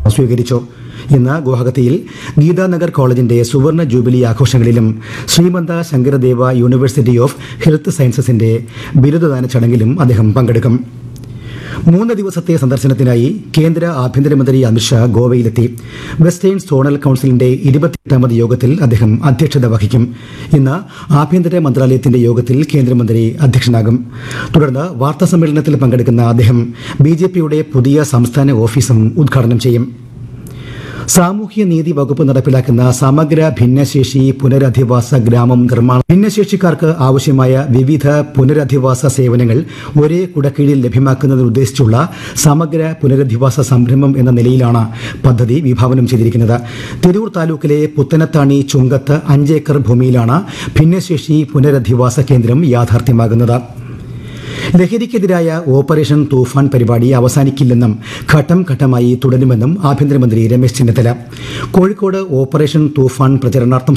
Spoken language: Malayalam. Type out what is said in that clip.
സ്വീകരിച്ചു ഇന്ന് ഗുവാഹത്തിയിൽ ഗീതാനഗർ കോളേജിന്റെ സുവർണ ജൂബിലി ആഘോഷങ്ങളിലും Srimanta Sankardeva university of health സയൻസസിന്റെ ബിരുദദാന ചടങ്ങിലും അദ്ദേഹം പങ്കെടുക്കും മൂന്ന് ദിവസത്തെ സന്ദർശനത്തിനായി കേന്ദ്ര ആഭ്യന്തരമന്ത്രി അമിത്ഷാ ഗോവയിലെത്തി വെസ്റ്റേൺ സോണൽ കൌൺസിലിന്റെ ഇരുപത്തിയെട്ടാമത് യോഗത്തിൽ അദ്ദേഹം അധ്യക്ഷത വഹിക്കും ഇന്ന് ആഭ്യന്തര മന്ത്രാലയത്തിന്റെ യോഗത്തിൽ കേന്ദ്രമന്ത്രി അധ്യക്ഷനാകും തുടർന്ന് വാർത്താസമ്മേളനത്തിൽ പങ്കെടുക്കുന്ന അദ്ദേഹം ബി പുതിയ സംസ്ഥാന ഓഫീസും ഉദ്ഘാടനം ചെയ്യും സാമൂഹ്യ നീതി വകുപ്പ് നടപ്പിലാക്കുന്ന സമഗ്ര ഭിന്നശേഷി പുനരധിവാസ ഗ്രാമം നിർമ്മാണം ഭിന്നശേഷിക്കാർക്ക് ആവശ്യമായ വിവിധ പുനരധിവാസ സേവനങ്ങൾ ഒരേ കുടക്കീഴിൽ ലഭ്യമാക്കുന്നതിന് ഉദ്ദേശിച്ചുള്ള സമഗ്ര പുനരധിവാസ സംരംഭം എന്ന നിലയിലാണ് പദ്ധതി വിഭാവനം ചെയ്തിരിക്കുന്നത് തിരൂർ താലൂക്കിലെ പുത്തനത്താണി ചുങ്കത്ത് അഞ്ചേക്കർ ഭൂമിയിലാണ് ഭിന്നശേഷി പുനരധിവാസ കേന്ദ്രം യാഥാർത്ഥ്യമാകുന്നത് ലഹരിക്കെതിരായ ഓപ്പറേഷൻ തൂഫാൻ പരിപാടി അവസാനിക്കില്ലെന്നും ഘട്ടം ഘട്ടമായി തുടരുമെന്നും ആഭ്യന്തരമന്ത്രി രമേശ് ചെന്നിത്തല കോഴിക്കോട് ഓപ്പറേഷൻ തൂഫാൻ പ്രചരണാർത്ഥം